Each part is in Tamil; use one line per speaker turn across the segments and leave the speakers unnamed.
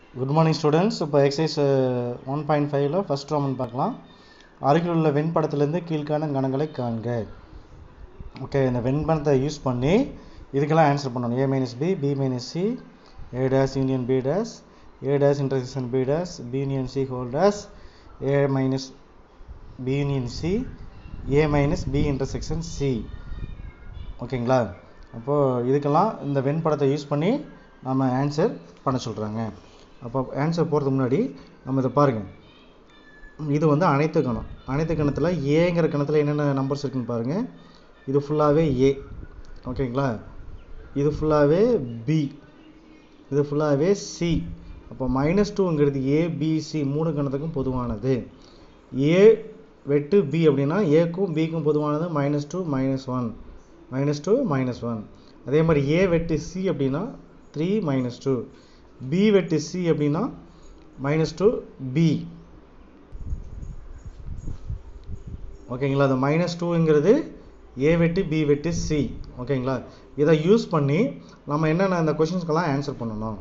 குட் மார்னிங் ஸ்டூடெண்ட்ஸ் இப்போ எக்ஸசைஸ் ஒன் பாயிண்ட் ஃபைவ்ல ஃபஸ்ட் ரோமன் பார்க்கலாம் அருகில் உள்ள வெண்படத்திலிருந்து கீழ்காணும் கணங்களை காண்க ஓகே இந்த வெண்படத்தை யூஸ் பண்ணி இதுக்கெல்லாம் ஆன்சர் பண்ணணும் A minus B B minus C A dash union B dash A dash intersection B dash B union C whole dash A minus B union C A minus B intersection C ஓகேங்களா அப்போது இதுக்கெல்லாம் இந்த வெண்படத்தை யூஸ் பண்ணி நம்ம ஆன்சர் பண்ண சொல்கிறாங்க அப்போ ஆன்சர் போகிறதுக்கு முன்னாடி நம்ம இதை பாருங்கள் இது வந்து அனைத்து கணம் அனைத்து கணத்தில் ஏங்கிற கணத்தில் என்னென்ன நம்பர்ஸ் இருக்குன்னு பாருங்கள் இது ஃபுல்லாகவே ஏ ஓகேங்களா இது ஃபுல்லாகவே பி இது ஃபுல்லாகவே சி அப்போ மைனஸ் டூங்கிறது ஏ பிசி மூணு கணத்துக்கும் பொதுவானது ஏ வெட்டு பி அப்படின்னா ஏக்கும் பிக்கும் பொதுவானது minus two minus one minus two minus one அதே மாதிரி ஏ வெட்டு சி அப்படின்னா த்ரீ மைனஸ் டூ பி வெட்டு சி அப்படின்னா மைனஸ் டூ பி ஓகேங்களா அது மைனஸ் டூங்கிறது ஏ வெட்டு பி வெட்டு சி ஓகேங்களா இதை யூஸ் பண்ணி நம்ம என்னென்ன இந்த கொஷின்ஸ்க்கெல்லாம் ஆன்சர் பண்ணணும்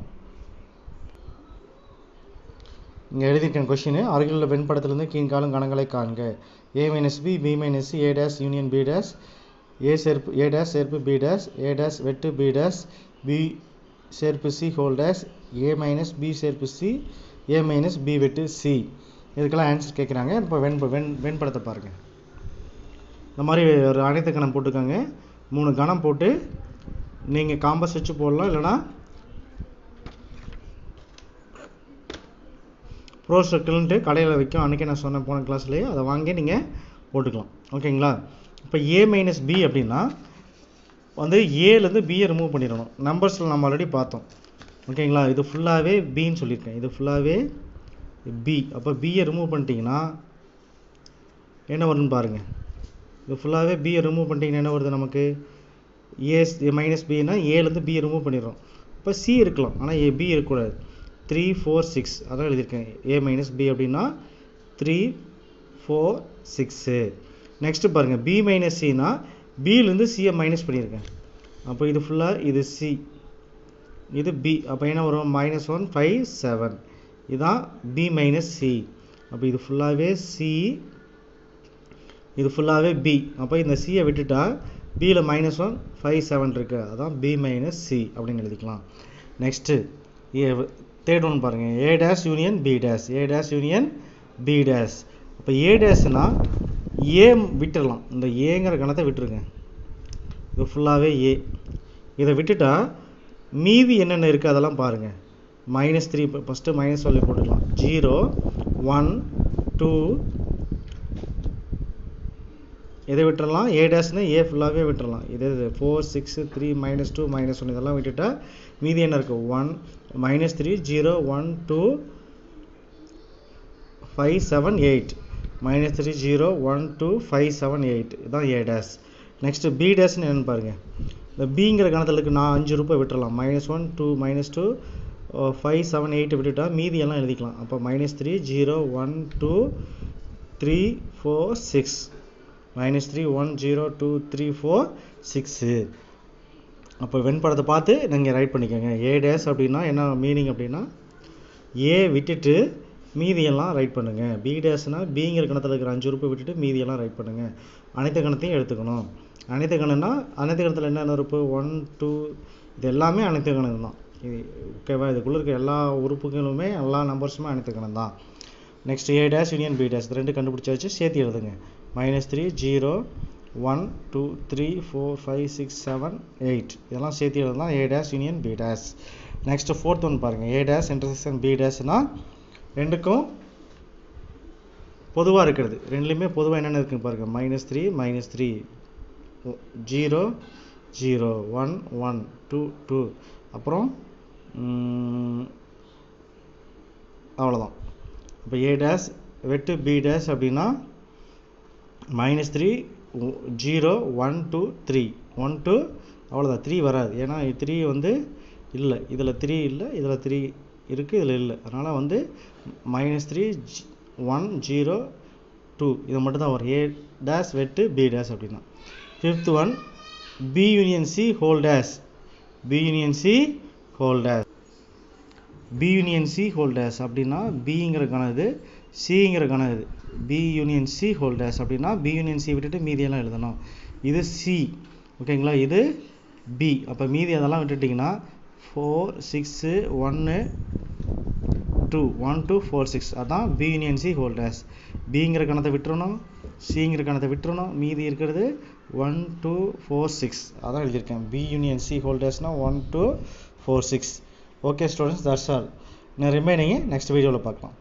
இங்கே எழுதியிருக்கேன் கொஷின் அருகிலுள்ள வெண்படத்திலிருந்து கீழ்காலம் கணங்களை காண்க A minus B B minus C A dash union B dash A சேர்ப்பு ஏ டேஸ் சேர்ப்பு பி டேஸ் ஏ டேஸ் வெட்டு பி டேஸ் பி சேர்ப்பு C whole dash A minus B சேர்ப்பு சி ஏ மைனஸ் பி வெட்டு சி இதுக்கெல்லாம் ஆன்சர் கேட்குறாங்க இப்போ வெண் வெண் வெண்படத்தை பாருங்கள் இந்த மாதிரி ஒரு அனைத்து கணம் போட்டுக்கோங்க மூணு கணம் போட்டு நீங்கள் காம்பஸ் வச்சு போடலாம் இல்லைனா ப்ரோ சர்க்கிள்ன்ட்டு கடையில் விற்கும் அன்றைக்கி நான் சொன்னேன் போன கிளாஸ்லேயே அதை வாங்கி நீங்கள் போட்டுக்கலாம் ஓகேங்களா இப்போ ஏ மைனஸ் பி அப்படின்னா வந்து ஏலேருந்து பியை ரிமூவ் பண்ணிடணும் நம்பர்ஸில் நம்ம ஆல்ரெடி பார்த்தோம் ஓகேங்களா இது ஃபுல்லாகவே பின்னு சொல்லியிருக்கேன் இது ஃபுல்லாகவே பி அப்போ பியை ரிமூவ் பண்ணிட்டீங்கன்னா என்ன வரும்னு பாருங்கள் இது ஃபுல்லாகவே பியை ரிமூவ் பண்ணிட்டீங்கன்னா என்ன வருது நமக்கு ஏ மைனஸ் பின்னா ஏலேருந்து பியை ரிமூவ் பண்ணிடுறோம் இப்போ சி இருக்கலாம் ஆனால் ஏ பி இருக்கக்கூடாது த்ரீ ஃபோர் சிக்ஸ் அதான் எழுதியிருக்கேன் ஏ மைனஸ் பி அப்படின்னா த்ரீ ஃபோர் சிக்ஸு நெக்ஸ்ட்டு பாருங்கள் பி மைனஸ் சினா பியிலேருந்து சியை மைனஸ் பண்ணியிருக்கேன் அப்போ இது ஃபுல்லாக இது சி இது பி அப்போ என்ன வரும் மைனஸ் ஒன் ஃபைவ் செவன் இதுதான் பி மைனஸ் சி அப்போ இது ஃபுல்லாகவே சி இது ஃபுல்லாகவே பி அப்போ இந்த சியை விட்டுட்டா பியில் மைனஸ் ஒன் ஃபைவ் செவன் இருக்குது அதான் பி மைனஸ் சி அப்படின்னு எழுதிக்கலாம் நெக்ஸ்ட்டு ஏ தேர்ட் ஒன் பாருங்கள் A dash union B dash A dash union B dash அப்போ ஏ டேஸ்னால் ஏ விட்டுடலாம் இந்த ஏங்கிற கணத்தை விட்டுருங்க இது ஃபுல்லாகவே ஏ இதை விட்டுட்டா மீதி என்னென்ன இருக்குது அதெல்லாம் பாருங்கள் மைனஸ் த்ரீ ஃபஸ்ட்டு மைனஸ் சொல்லி போட்டுக்கலாம் ஜீரோ ஒன் டூ இதை விட்டுறலாம் ஏ டேஸ்னு ஏ ஃபுல்லாகவே விட்டுறலாம் இது four six three minus two minus one இதெல்லாம் விட்டுட்டா மீதி என்ன இருக்குது one minus three zero one two five seven eight minus three zero one two five seven eight இதுதான் ஏ டேஸ் நெக்ஸ்ட்டு பி டேஸ்னு என்னென்னு பாருங்கள் இந்த பிங்கிற கணத்தில் நான் அஞ்சு ரூபாய் விட்டுறலாம் minus one two minus two five seven eight விட்டுட்டா மீதி எல்லாம் எழுதிக்கலாம் அப்போ minus three zero one two three four six minus three one zero two three four six அப்போ வெண்படத்தை பார்த்து நீங்கள் ரைட் பண்ணிக்கோங்க ஏ டேஸ் அப்படின்னா என்ன மீனிங் அப்படின்னா ஏ விட்டுட்டு மீதியெல்லாம் ரைட் பண்ணுங்கள் பி டேஸ்னால் பிங்கிற கணத்தில் இருக்கிற அஞ்சு ரூபாய் விட்டுட்டு மீதியெல்லாம் ரைட் பண்ணுங்கள் அனைத்து கணத்தையும் எடுத்துக்கணும் அனைத்து கணம்னா அனைத்து கணத்தில் என்னென்ன உறுப்பு ஒன் டூ இது எல்லாமே அனைத்து கணக்கு தான் இது ஓகேவா இதுக்குள்ளே இருக்க எல்லா உறுப்புகளுமே எல்லா நம்பர்ஸுமே அனைத்து கணம் தான் next A dash union B dash ரெண்டு கண்டுபிடிச்சாச்சு சேர்த்து எழுதுங்க minus three zero one two three four five six seven eight இதெல்லாம் சேர்த்து எழுதலாம் A dash union B dash next fourth one பாருங்கள் ஏ டேஷ் இன்டர்செக்ஷன் பி டேஷ்னால் ரெண்டுக்கும் பொதுவாக இருக்கிறது ரெண்டுலேயுமே பொதுவாக என்னென்ன இருக்குன்னு பாருங்கள் minus three minus three zero zero one one two two அப்புறம் அவ்வளோதான் இப்போ ஏ டேஷ் வெட்டு பி டேஷ் அப்படின்னா minus three zero one two three one two அவ்வளோதான் த்ரீ வராது ஏன்னா த்ரீ வந்து இல்லை இதில் த்ரீ இல்லை இதில் த்ரீ இருக்குது இதில் இல்லை அதனால் வந்து minus three one zero two இது மட்டும் தான் வரும் ஏ டேஷ் வெட்டு பி டேஷ் அப்படின்னா fifth one B union C whole dash B union C whole dash B union C whole dash அப்படின்னா பிங்கிற கணம் இது சிங்கிற கணம் இது பி யூனியன் சி ஹோல்டர்ஸ் அப்படின்னா பி யூனியன் சி விட்டுட்டு மீதியெல்லாம் எழுதணும் இது சி ஓகேங்களா இது பி அப்போ மீதி அதெல்லாம் விட்டுட்டிங்கன்னா ஃபோர் சிக்ஸு ஒன்று two one two four six அதான் பி யூனியன் சி ஹோல்டர்ஸ் பிங்கிற கணத்தை விட்டுறணும் சிங்கிற கணத்தை விட்டுறணும் மீதி இருக்கிறது ஒன் டூ ஃபோர் சிக்ஸ் அதான் எழுதியிருக்கேன் பி யூனியன் சி ஹோல்டர்ஸ்னால் one two four six okay students that's all நான் ரிமைனிங்கை நெக்ஸ்ட் வீடியோவில் பார்க்கலாம்